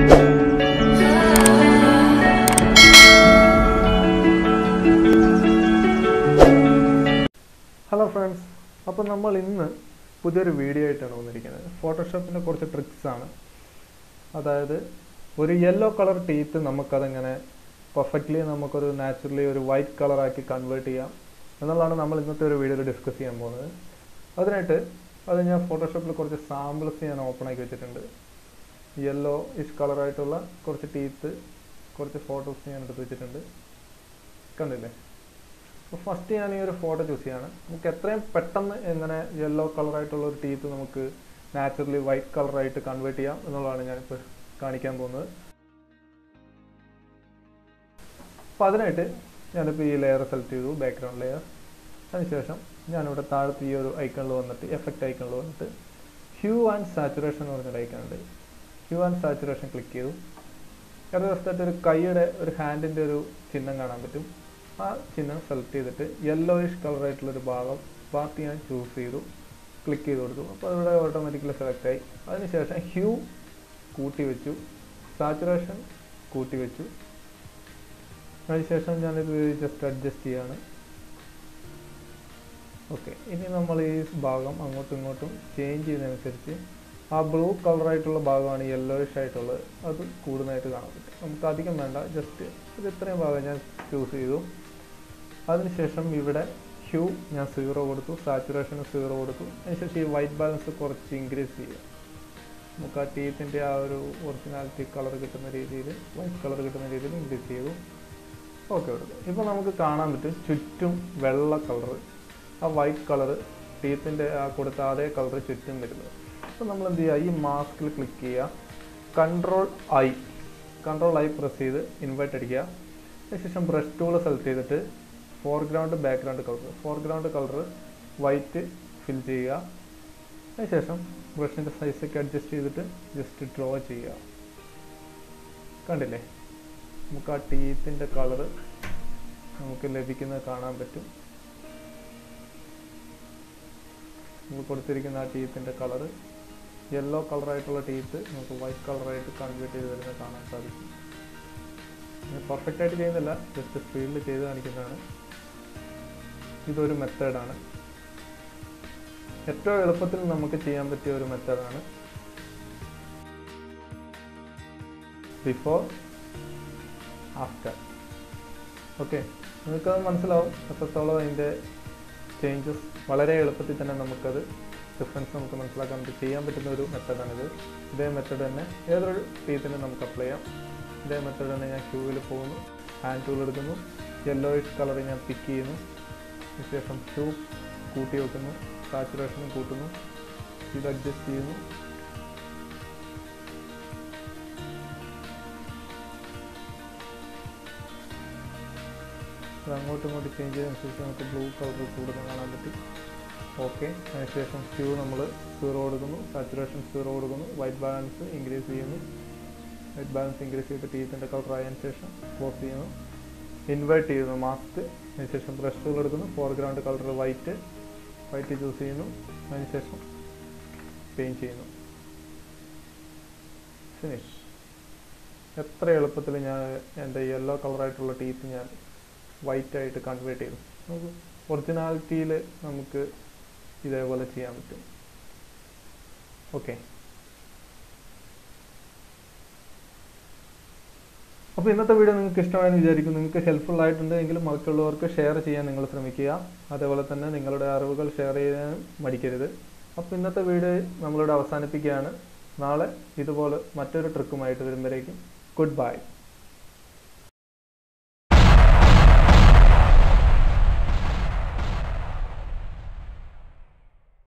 hello friends അപ്പോൾ നമ്മൾ ഇന്ന് പുതിയൊരു വീഡിയോ ആയിട്ടാണ് വന്നിരിക്കുന്നത് ഫോട്ടോഷോപ്പിൻ്റെ കുറച്ച് ട്രിക്സ് ആണ് അതായത് ഒരു യെല്ലോ കളർ ടീത്ത് നമുക്കതെങ്ങനെ പെർഫെക്റ്റ്ലി നമുക്കൊരു നാച്ചുറലി ഒരു വൈറ്റ് കളറാക്കി കൺവേർട്ട് ചെയ്യാം എന്നുള്ളതാണ് നമ്മൾ ഇന്നത്തെ ഒരു വീഡിയോയിൽ ഡിസ്കസ് ചെയ്യാൻ പോകുന്നത് അതിനായിട്ട് അത് ഞാൻ ഫോട്ടോഷോപ്പിൽ കുറച്ച് സാമ്പിൾസ് ഞാൻ ഓപ്പൺ ആക്കി വെച്ചിട്ടുണ്ട് യെല്ലോ ഇഷ് കളറായിട്ടുള്ള കുറച്ച് ടീത്ത് കുറച്ച് ഫോട്ടോസ് ഞാൻ എടുത്ത് വെച്ചിട്ടുണ്ട് കണ്ടില്ലേ അപ്പോൾ ഫസ്റ്റ് ഞാൻ ഈ ഒരു ഫോട്ടോ ചൂസ് ചെയ്യാണ് നമുക്ക് എത്രയും പെട്ടെന്ന് എങ്ങനെ യെല്ലോ കളറായിട്ടുള്ള ഒരു ടീത്ത് നമുക്ക് നാച്ചുറലി വൈറ്റ് കളറായിട്ട് കൺവേർട്ട് ചെയ്യാം എന്നുള്ളതാണ് ഞാനിപ്പോൾ കാണിക്കാൻ പോകുന്നത് അപ്പോൾ അതിനായിട്ട് ഞാനിപ്പോൾ ഈ ലെയർ സെലക്ട് ചെയ്തു ബാക്ക്ഗ്രൗണ്ട് ലെയർ അതിനുശേഷം ഞാനിവിടെ താഴത്ത് ഈ ഒരു ഐക്കണിൽ വന്നിട്ട് എഫക്റ്റ് ഐക്കണിൽ വന്നിട്ട് ഹ്യൂ ആൻഡ് സാച്ചുറേഷൻ എന്ന് പറഞ്ഞൊരു ഐക്കൺ ഉണ്ട് ഹ്യൂ ആൻഡ് സാച്ചുറേഷൻ ക്ലിക്ക് ചെയ്തു ഇടതുവശത്തായിട്ട് ഒരു കൈയുടെ ഒരു ഹാൻഡിൻ്റെ ഒരു ചിഹ്നം കാണാൻ പറ്റും ആ ചിഹ്നം സെലക്ട് ചെയ്തിട്ട് യെല്ലോയിഷ് കളറായിട്ടുള്ളൊരു ഭാഗം പാർട്ട് ഞാൻ ചൂസ് ചെയ്തു ക്ലിക്ക് ചെയ്ത് കൊടുത്തു അപ്പോൾ അതിവിടെ ഓട്ടോമാറ്റിക്കലി സെലക്ട് ആയി അതിനുശേഷം ഹ്യൂ കൂട്ടി വെച്ചു സാച്ചുറേഷൻ കൂട്ടി വെച്ചു അതിനുശേഷം ഞാനിത് ജസ്റ്റ് അഡ്ജസ്റ്റ് ചെയ്യാണ് ഓക്കെ ഇനി നമ്മൾ ഈ ഭാഗം അങ്ങോട്ടും ഇങ്ങോട്ടും ചേഞ്ച് ചെയ്യുന്നതനുസരിച്ച് ആ ബ്ലൂ കളറായിട്ടുള്ള ഭാഗമാണ് യെല്ലോയിഷ് ആയിട്ടുള്ളത് അത് കൂടുതലായിട്ട് കാണാൻ പറ്റും നമുക്ക് അധികം വേണ്ട ജസ്റ്റ് ഇത് ഇത്രയും ഭാഗം ഞാൻ ചൂസ് ചെയ്തു അതിനുശേഷം ഇവിടെ ഹ്യൂ ഞാൻ സീറോ കൊടുത്തു സാച്ചുറേഷന് സീറോ കൊടുത്തു അതിനുശേഷം ഈ വൈറ്റ് ബാലൻസ് കുറച്ച് ഇൻക്രീസ് ചെയ്യുക നമുക്ക് ആ ടീത്തിൻ്റെ ആ ഒരു ഒറിജിനാലിറ്റി കളർ കിട്ടുന്ന രീതിയിൽ വൈറ്റ് കളർ കിട്ടുന്ന രീതിയിൽ ഇൻക്രീസ് ചെയ്തു ഓക്കെ കൊടുത്തു ഇപ്പോൾ നമുക്ക് കാണാൻ പറ്റും ചുറ്റും വെള്ള കളർ ആ വൈറ്റ് കളർ ടീത്തിൻ്റെ ആ കൊടുത്ത അതേ കളർ ചുറ്റും വരുന്നത് അപ്പോൾ നമ്മൾ എന്ത് ചെയ്യുക ഈ മാസ്കിൽ ക്ലിക്ക് ചെയ്യുക control I control I press ചെയ്ത് ഇൻവേർട്ട് അടിക്കുക അതിനുശേഷം ബ്രഷ് ടൂൾ സെലക്ട് ചെയ്തിട്ട് foreground background colour foreground colour white fill ചെയ്യുക അതിനുശേഷം ബ്രഷിൻ്റെ സൈസൊക്കെ അഡ്ജസ്റ്റ് ചെയ്തിട്ട് ജസ്റ്റ് ഡ്രോ ചെയ്യുക കണ്ടില്ലേ നമുക്ക് ആ ടീത്തിൻ്റെ കളറ് നമുക്ക് ലഭിക്കുന്നത് കാണാൻ പറ്റും നമുക്ക് കൊടുത്തിരിക്കുന്ന ആ ടീത്തിൻ്റെ കളറ് യെല്ലോ കളറായിട്ടുള്ള ടീത്ത് നമുക്ക് വൈറ്റ് കളറായിട്ട് കൺവേർട്ട് ചെയ്ത് വരുന്നത് കാണാൻ സാധിക്കും പെർഫെക്റ്റ് ആയിട്ട് ചെയ്യുന്നില്ല ജസ്റ്റ് സ്പീഡിൽ ചെയ്ത് കാണിക്കുന്നതാണ് ഇതൊരു മെത്തേഡാണ് ഏറ്റവും എളുപ്പത്തിൽ നമുക്ക് ചെയ്യാൻ പറ്റിയ ഒരു മെത്തേഡാണ് ബിഫോർ ആഫ്റ്റർ ഓക്കെ നിങ്ങൾക്കത് മനസ്സിലാവും എത്രത്തോളം അതിൻ്റെ ചേഞ്ചസ് വളരെ എളുപ്പത്തിൽ തന്നെ നമുക്കത് ഡിഫറൻസ് നമുക്ക് മനസ്സിലാക്കാൻ പറ്റും ചെയ്യാൻ പറ്റുന്ന ഒരു മെത്തഡാണിത് ഇതേ മെത്തഡ് തന്നെ ഏതൊരു ടീത്തിന് നമുക്ക് അപ്ലൈ ചെയ്യാം ഇതേ മെത്തഡ് തന്നെ ഞാൻ ക്യൂവിൽ പോകുന്നു ഹാൻഡ് ടൂൾ എടുക്കുന്നു യെല്ലോയിഷ് കളർ ഞാൻ പിക്ക് ചെയ്യുന്നു അതിനുശേഷം ഷൂ കൂട്ടി വെക്കുന്നു സാച്ചുറേഷനും കൂട്ടുന്നു ഇത് അഡ്ജസ്റ്റ് ചെയ്യുന്നു ഇത് അങ്ങോട്ടും ഇങ്ങോട്ടും ചേഞ്ച് ചെയ്തതനുസരിച്ച് നമുക്ക് ബ്ലൂ കളർ കൂടുതൽ കാണാൻ പറ്റും ഓക്കെ അതിനുശേഷം ക്യൂ നമ്മൾ സീറോ കൊടുക്കുന്നു സാച്ചുറേഷൻ സീറോ കൊടുക്കുന്നു വൈറ്റ് ബാലൻസ് ഇൻക്രീസ് ചെയ്യുന്നു വൈറ്റ് ബാലൻസ് ഇൻക്രീസ് ചെയ്തിട്ട് ടീത്തിൻ്റെ കളർ ആയതിനു ശേഷം ക്ലോസ് ചെയ്യുന്നു ഇൻവേർട്ട് ചെയ്യുന്നു മാസ്ക് അതിനുശേഷം ബ്രഷ് ടൂൾ എടുക്കുന്നു foreground colour white white choose ചെയ്യുന്നു അതിനുശേഷം പെയിൻറ്റ് ചെയ്യുന്നു ഫിനിഷ് എത്ര എളുപ്പത്തിൽ ഞാൻ എൻ്റെ യെല്ലോ കളറായിട്ടുള്ള ടീത്ത് ഞാൻ വൈറ്റ് ആയിട്ട് കൺവേർട്ട് ചെയ്തു നമുക്ക് ഒറിജിനാലിറ്റിയിൽ നമുക്ക് ഇതേപോലെ ചെയ്യാൻ പറ്റും ഓക്കെ അപ്പോൾ ഇന്നത്തെ വീഡിയോ നിങ്ങൾക്ക് ഇഷ്ടമായെന്ന് വിചാരിക്കും നിങ്ങൾക്ക് ഹെൽപ്ഫുൾ ആയിട്ടുണ്ട് എങ്കിലും മറ്റുള്ളവർക്ക് ഷെയർ ചെയ്യാൻ നിങ്ങൾ ശ്രമിക്കുക അതേപോലെ തന്നെ നിങ്ങളുടെ അറിവുകൾ ഷെയർ ചെയ്യാനും മടിക്കരുത് അപ്പോൾ ഇന്നത്തെ വീഡിയോ നമ്മളിവിടെ അവസാനിപ്പിക്കുകയാണ് നാളെ ഇതുപോലെ മറ്റൊരു ട്രിക്കുമായിട്ട് വരുമ്പോഴേക്കും ഗുഡ് ബൈ